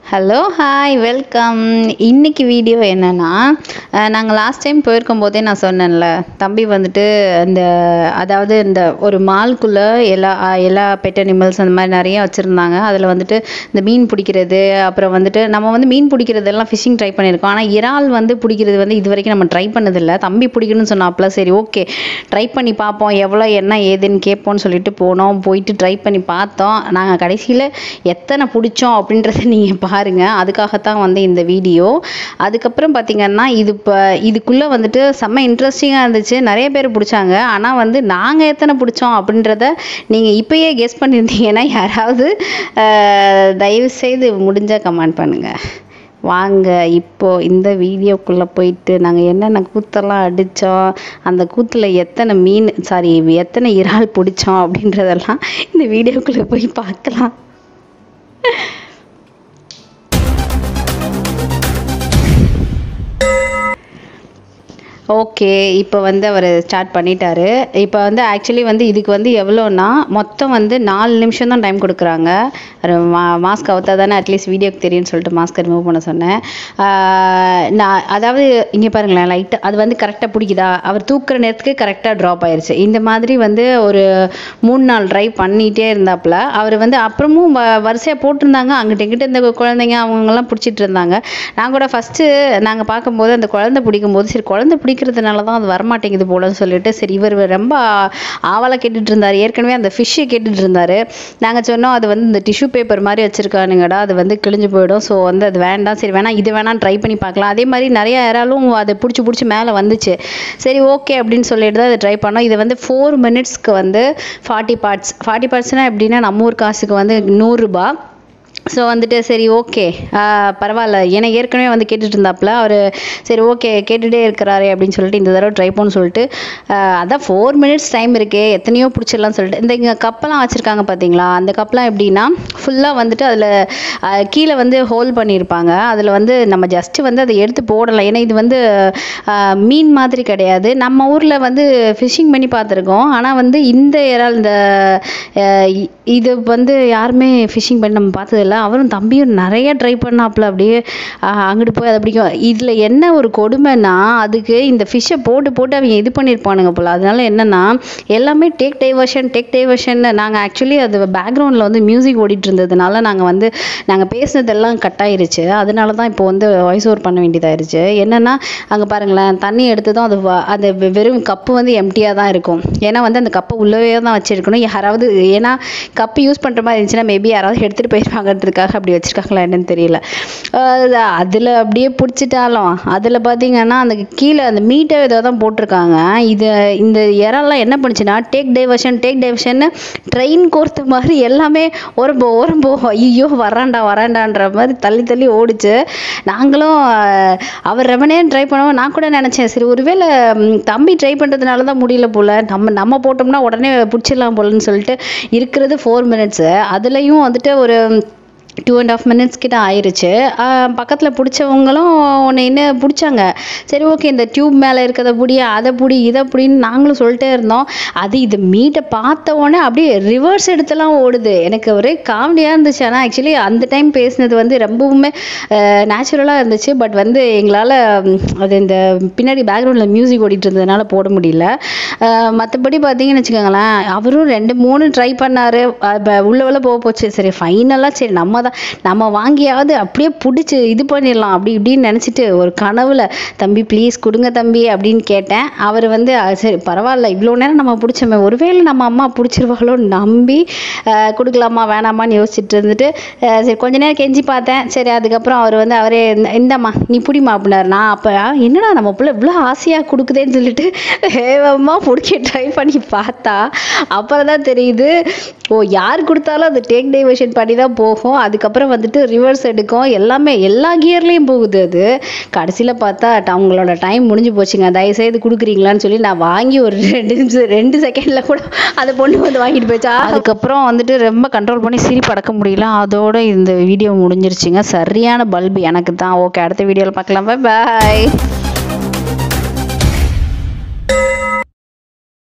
hello hi welcome இன்னைக்கு video என்னன்னா நாங்கள் லாஸ்ட் டைம் போயிருக்கும் போதே நான் சொன்னேன்ல தம்பி வந்துட்டு இந்த அதாவது இந்த ஒரு மால்குள்ளே எல்லா அஹ், எல்லா பெட் அனிமல்ஸ் அந்த மாதிரி நிறைய வச்சுருந்தாங்க அதில் வந்துட்டு இந்த மீன் பிடிக்கிறது அப்புறம் வந்துட்டு நம்ம வந்து மீன் பிடிக்கிறதெல்லாம் ஃபிஷிங் ட்ரை பண்ணியிருக்கோம் ஆனால் இறால் வந்து பிடிக்கிறது வந்து இது வரைக்கும் நம்ம ட்ரை பண்ணதில்லை தம்பி பிடிக்கணும்னு சொன்னாப்புல சரி ஓகே ட்ரை பண்ணி பார்ப்போம் எவ்வளோ என்ன ஏதுன்னு கேட்போம்னு சொல்லிட்டு போனோம் போயிட்டு ட்ரை பண்ணி பார்த்தோம் நாங்கள் கடைசியில் எத்தனை பிடிச்சோம் அப்படின்றத நீங்கள் பாருங்கள் அதுக்காகத்தான் வந்து இந்த வீடியோ அதுக்கப்புறம் பார்த்தீங்கன்னா இது இப்போ இதுக்குள்ளே வந்துட்டு செம்ம இன்ட்ரெஸ்டிங்காக இருந்துச்சு நிறைய பேர் பிடிச்சாங்க ஆனால் வந்து நாங்கள் எத்தனை பிடிச்சோம் அப்படின்றத நீங்கள் இப்போயே கெஸ் பண்ணியிருந்தீங்கன்னா யாராவது அஹ், தயவு செய்து முடிஞ்சால் கமெண்ட் பண்ணுங்கள் வாங்க இப்போ இந்த வீடியோக்குள்ளே போயிட்டு நாங்கள் என்னென்ன கூத்தெல்லாம் அடித்தோம் அந்த கூத்தில் எத்தனை மீன் சாரி எத்தனை இறால் பிடிச்சோம் அப்படின்றதெல்லாம் இந்த வீடியோக்குள்ளே போய் பார்க்கலாம் ஓகே இப்போ வந்து அவர் ஸ்டார்ட் பண்ணிட்டாரு இப்போ வந்து ஆக்சுவலி வந்து இதுக்கு வந்து எவ்வளோன்னா மொத்தம் வந்து நாலு நிமிஷம் தான் டைம் கொடுக்குறாங்க மாஸ்க் அவுத்தா தானே அட்லீஸ்ட் வீடியோக்கு தெரியும்னு சொல்லிட்டு மாஸ்க் ரிமூவ் பண்ண சொன்னேன் ஆஹ் நான் அதாவது இங்கே பாருங்களேன் லைட்டாக அது வந்து கரெக்டாக பிடிக்குதா அவர் தூக்குற நேரத்துக்கு கரெக்டாக ட்ராப் ஆயிருச்சு இந்த மாதிரி வந்து ஒரு மூணு நாள் ட்ரை பண்ணிகிட்டே இருந்தாப்புல அவர் வந்து அப்புறமும் வ வரிசையாக போட்டிருந்தாங்க அங்கிட்ட இங்கிட்ட இந்த குழந்தைங்க அவங்கெல்லாம் பிடிச்சிட்டு இருந்தாங்க நான் கூட ஃபஸ்ட்டு நாங்கள் பார்க்கும்போது அந்த குழந்தை பிடிக்கும்போது சரி குழந்தை பிடிக்கிறதுனால தான் அது வரமாட்டேங்குது போலன்னு சொல்லிட்டு சரி இவர் ரொம்ப ஆவலாக கேட்டுட்டு இருந்தார் ஏற்கனவே அந்த ஃபிஷ்ஷை கேட்டுட்டு இருந்தார் நாங்கள் சொன்னோம் அது வந்து இந்த டிஷ்யூ பேப்பர் மாதிரி வச்சுருக்கானுங்கடா அது வந்து கிழிஞ்சு போயிடும் ஸோ வந்து அது வேண்டாம் சரி வேணாம் இது வேணாம் ட்ரை பண்ணி பார்க்கலாம் அதே மாதிரி நிறைய யாராலும் அதை பிடிச்சி பிடிச்சி மேலே வந்துச்சு சரி ஓகே அப்படின்னு சொல்லிட்டு தான் அதை ட்ரை பண்ணோம் இது வந்து ஃபோர் மினிட்ஸ்க்கு வந்து ஃபார்ட்டி பார்ட்ஸ் ஃபார்ட்டி பார்ட்ஸ்னால் எப்படின்னா நம்ம ஊர் காசுக்கு வந்து நூறுரூபா ஸோ வந்துட்டு சரி ஓகே பரவாயில்ல ஏன்னா ஏற்கனவே வந்து கேட்டுட்டு இருந்தாப்புல அவர் சரி ஓகே கேட்டுகிட்டே இருக்கிறாரே அப்படின்னு சொல்லிட்டு இந்த தடவை ட்ரை பண்ணு சொல்லிட்டு ஆஹ் அதான் ஃபோர் மினிட்ஸ் டைம் இருக்கே எத்தனையோ பிடிச்சிடலாம் சொல்லிட்டு இந்த இங்கே கப்பெல்லாம் வச்சுருக்காங்க பார்த்தீங்களா அந்த கப்பெல்லாம் எப்படின்னா ஃபுல்லாக வந்துட்டு அதில் கீழே வந்து ஹோல் பண்ணியிருப்பாங்க அதில் வந்து நம்ம ஜஸ்ட்டு வந்து அதை எடுத்து போடலாம் ஏன்னா இது வந்து ஆஹ் மீன் மாதிரி கிடையாது நம்ம ஊரில் வந்து ஃபிஷிங் பண்ணி பார்த்துருக்கோம் ஆனால் வந்து இந்த இறால் இந்த ஆஹ் இ- இது வந்து யாருமே ஃபிஷிங் பண்ணி நம்ம பார்த்ததில்ல அவரும் தம்பியும் நிறைய ட்ரை பண்ணாப்புல அப்படியே ஆஹ் அங்கிட்டு போய் அதை பிடிக்கும் இதில் என்ன ஒரு கொடுமைன்னா அதுக்கு இந்த ஃபிஷ்ஷை போட்டு போட்டு அவங்க இது பண்ணியிருப்பானுங்க போல் அதனால என்னன்னா எல்லாமே டேக் டைவர்ஷன் டேக் டைவர்ஷன் நாங்கள் ஆக்சுவலி அது பேக்ரவுண்டில் வந்து மியூசிக் ஓடிட்டு இருந்ததுனால நாங்கள் வந்து நாங்கள் பேசினதெல்லாம் கட் ஆயிருச்சு அதனால தான் இப்போ வந்து வாய்ஸ் ஓவர் பண்ண வேண்டியதாயிருச்சு என்னன்னா அங்கே பாருங்களேன் தண்ணி எடுத்ததும் அது வ- அந்த வெ- வெறும் கப்பு வந்து எம்டியாக தான் இருக்கும் ஏன்னா வந்து அந்த கப்பை உள்ளவே தான் வச்சிருக்கணும் யாராவது ஏன்னா கப்பு யூஸ் பண்ணுற மாதிரி இருந்துச்சுன்னா மேபி யாராவது எடுத்துகிட்டு போயிருப்பாங்கன்றதுக்காக அப்படி வச்சிருக்காங்களா என்னன்னு தெரியல அதில் அப்படியே பிடிச்சிட்டாலும் அதில் பார்த்தீங்கன்னா அந்த கீழே அந்த மீட்டை ஏதோ தான் போட்டிருக்காங்க இது இந்த இறெல்லாம் என்ன பண்ணுச்சுன்னா take diversion take diversion train கோர்த்த மாதிரி எல்லாமே ஓரம்போ ஓரம்போ ஐயோ வராண்டா வராண்டான்ற மாதிரி தள்ளி தள்ளி ஓடிச்சு நாங்களும் அஹ், அவர் ரொம்ப நேரம் ட்ரை பண்ணுவோம் நான் கூட நினச்சேன் சரி ஒருவேளை ம், தம்பி ட்ரை பண்ணுறதுனால தான் முடியல போல் நம்ம நம்ம போட்டோம்னா உடனே பிடிச்சிடலாம் போலன்னு சொல்லிட்டு இருக்கிறது ஃபோர் மினிட்ஸு அதுலேயும் வந்துட்டு ஒரு டூ அண்ட் ஆஃப் மினிட்ஸ் கிட்ட ஆயிருச்சு பக்கத்தில் பிடிச்சவங்களும் ஒன்று என்ன பிடிச்சாங்க சரி ஓகே இந்த டியூப் மேலே இருக்கிறத புடி அதை புடி இதை புடின்னு நாங்களும் சொல்லிட்டே இருந்தோம் அது இது மீட்டை பார்த்த உடனே அப்படியே ரிவர்ஸ் எடுத்துலாம் ஓடுது எனக்கு ஒரே காமெடியாக இருந்துச்சு ஆனால் ஆக்சுவலி அந்த டைம் பேசினது வந்து ரொம்பவுமே நேச்சுரலாக இருந்துச்சு பட் வந்து எங்களால் அது இந்த பின்னாடி பேக்ரவுண்டில் மியூசிக் ஓடிட்டு இருந்ததுனால போட முடியல மற்றபடி பார்த்தீங்கன்னு வச்சுக்கோங்களேன் அவரும் ரெண்டு மூணு ட்ரை பண்ணார் உள்ள உள்ள போக போச்சு சரி ஃபைனலாக சரி நம்ம தான் நம்ம வாங்கியாவது அப்படியே பிடிச்சி இது பண்ணிடலாம் அப்படி இப்படின்னு நினச்சிட்டு ஒரு கனவுல தம்பி ப்ளீஸ் கொடுங்க தம்பி அப்படின்னு கேட்டேன் அவர் வந்து "அஹ், சரி பரவாயில்ல இவ்வளோ நேரம் நம்ம பிடிச்சோமே ஒருவேளை நம்ம அம்மா பிடிச்சிருவாங்களோன்னு நம்பி அஹ், கொடுக்கலாமா வேணாமான்னு யோசிச்சுட்டு இருந்துட்டு அஹ், சரி கொஞ்ச நேரம் கெஞ்சி பார்த்தேன் சரி அதுக்கப்புறம் அவர் வந்து அவரே "இந்த- இந்தாம்மா நீ பிடிமா அப்படின்னாரு நான் அப்போ என்னடா நம்ம பிள்ளை இவ்வளோ ஆசையாக கொடுக்குதேன்னு சொல்லிட்டு வேகமாக பிடிக்க ட்ரை பண்ணி பார்த்தா அப்புறம் தான் தெரியுது ஓ யார் கொடுத்தாலும் அது டேக் டைவர்ஷன் பண்ணி தான் போகும் அதுக்கப்புறம் வந்துட்டு ரிவர்ஸ் எடுக்கும் எல்லாமே எல்லா கியர்லேயும் போகுது அது கடைசியில் பார்த்தா ட- அவங்களோட டைம் முடிஞ்சு போச்சுங்க தயவுசெய்து கொடுக்குறீங்களான்னு சொல்லி நான் வாங்கி ஒரு ரெண்டு நிமிஷம் ரெண்டு செகண்டில் கூட அதை பொண்ணு வந்து வாங்கிட்டு போச்சா அதுக்கப்புறம் வந்துட்டு ரொம்ப கண்ட்ரோல் பண்ணி சிரிப்பு அடக்க முடியல அதோட இந்த வீடியோ முடிஞ்சிருச்சுங்க சரியான பல்பு எனக்கு தான் ஓகே அடுத்த வீடியோவில் பார்க்கலாம் பாய்